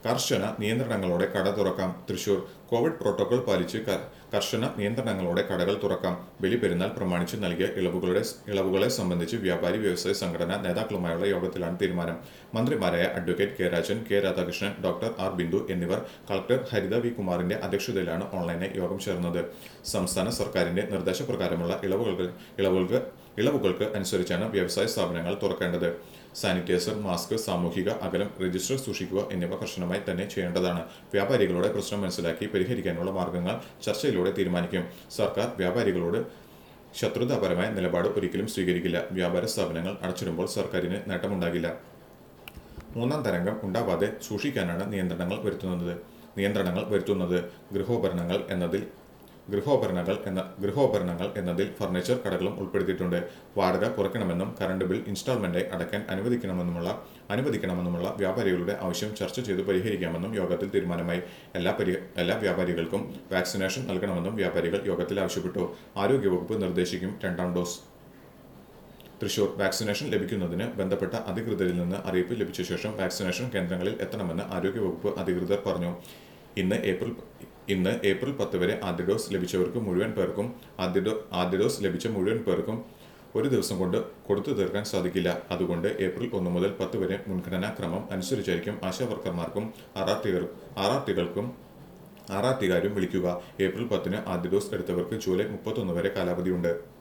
കർശന നിയന്ത്രണങ്ങളോടെ കട തുറക്കാം തൃശൂർ കോവിഡ് പ്രോട്ടോകോൾ പാലിച്ച് ക- കർശന നിയന്ത്രണങ്ങളോടെ കടകൾ തുറക്കാം ബലിപെരുന്നാൾ പ്രമാണിച്ച് നൽകിയ ഇളവുകളുടെ ഇളവുകളെ സംബന്ധിച്ച് വ്യാപാരി വ്യവസായ സംഘടനാ നേതാക്കളുമായുള്ള യോഗത്തിലാണ് തീരുമാനം മന്ത്രിമാരായ advocate K Rajan K Radhakrishnan doctor R Bindu എന്നിവർ കളക്ടർ ഹരിത വി കുമാറിന്റെ അധ്യക്ഷതയിലാണ് ഓൺലൈനായി യോഗം ചേർന്നത് സംസ്ഥാന സർക്കാരിന്റെ നിർദ്ദേശപ്രകാരമുള്ള ഇളവുകൾക്ക് ഇളവുകൾക്ക് ഇളവുകൾക്ക് അനുസരിച്ചാണ് വ്യവസായ സ്ഥാപനങ്ങൾ തുറക്കേണ്ടത് സാനിറ്റൈസർ മാസ്ക് സാമൂഹിക അകലം രജിസ്റ്റർ സൂക്ഷിക്കുക എന്നിവ കർശനമായി തന്നെ ചെയ്യേണ്ടതാണ് വ്യാപാരികളുടെ പ്രശ്നം മനസ്സിലാക്കി പരിഹരിക്കാനുള്ള മാർഗങ്ങൾ ചർച്ചയിലൂടെ തീരുമാനിക്കും സർക്കാർ വ്യാപാരികളോട് ശത്രുതാപരമായ നിലപാട് ഒരിക്കലും സ്വീകരിക്കില്ല വ്യാപാര സ്ഥാപനങ്ങൾ അടച്ചിടുമ്പോൾ സർക്കാരിന് നേട്ടമുണ്ടാകില്ല മൂന്നാം തരംഗം ഉണ്ടാവാതെ സൂക്ഷിക്കാനാണ് നിയന്ത്രണങ്ങൾ വരുത്തുന്നത് നിയന്ത്രണങ്ങൾ വരുത്തുന്നത് ഗൃഹോപകരണങ്ങൾ എന്നതിൽ ഗൃഹോപകരണങ്ങൾ എന്ന ഗൃഹോപകരണങ്ങൾ എന്നതിൽ ഫർണിച്ചർ കടകളും ഉൾപ്പെടുത്തിയിട്ടുണ്ട് വാടക കുറയ്ക്കണമെന്നും കറണ്ട് ബിൽ ഇൻസ്റ്റാൾമെന്റായി അടയ്ക്കാൻ അനുവദിക്കണമെന്നുമുള്ള അനുവദിക്കണമെന്നുമുള്ള വ്യാപാരികളുടെ ആവശ്യം ചർച്ച ചെയ്ത് പരിഹരിക്കാമെന്നും യോഗത്തിൽ തീരുമാനമായി എല്ലാ പരി എല്ലാ വ്യാപാരികൾക്കും വാക്സിനേഷൻ നൽകണമെന്നും വ്യാപാരികൾ യോഗത്തിൽ ആവശ്യപ്പെട്ടു ആരോഗ്യവകുപ്പ് നിർദ്ദേശിക്കും രണ്ടാം ഡോസ് തൃശൂർ വാക്സിനേഷൻ ലഭിക്കുന്നതിന് ബന്ധപ്പെട്ട അധികൃതരിൽ നിന്ന് അറിയിപ്പ് ലഭിച്ച ശേഷം വാക്സിനേഷൻ കേന്ദ്രങ്ങളിൽ എത്തണമെന്ന് ആരോഗ്യവകുപ്പ് അധികൃതർ പറഞ്ഞു ഇന്ന് ഏപ്രിൽ ഇന്ന് ഏപ്രിൽ പത്ത് വരെ ആദ്യ ഡോസ് ലഭിച്ചവർക്ക് മുഴുവൻ പേർക്കും ആദ്യ ഡോ ആദ്യ ഡോസ് ലഭിച്ച മുഴുവൻ പേർക്കും ഒരു ദിവസം കൊണ്ട് കൊടുത്തു തീർക്കാൻ സാധിക്കില്ല അതുകൊണ്ട് ഏപ്രിൽ ഒന്ന് മുതൽ പത്ത് വരെ മുൻഗണനാ ക്രമം അനുസരിച്ചായിരിക്കും ആശാ വർക്കർമാർക്കും ആർ ആർ ടികൾ ആർ ആർ ടികൾക്കും ആർ ആർ ടിക്കാരും വിളിക്കുക ഏപ്രിൽ പത്തിന് ആദ്യ ഡോസ് എടുത്തവർക്ക് ജൂലൈ മുപ്പത്തൊന്ന് വരെ കാലാവധിയുണ്ട്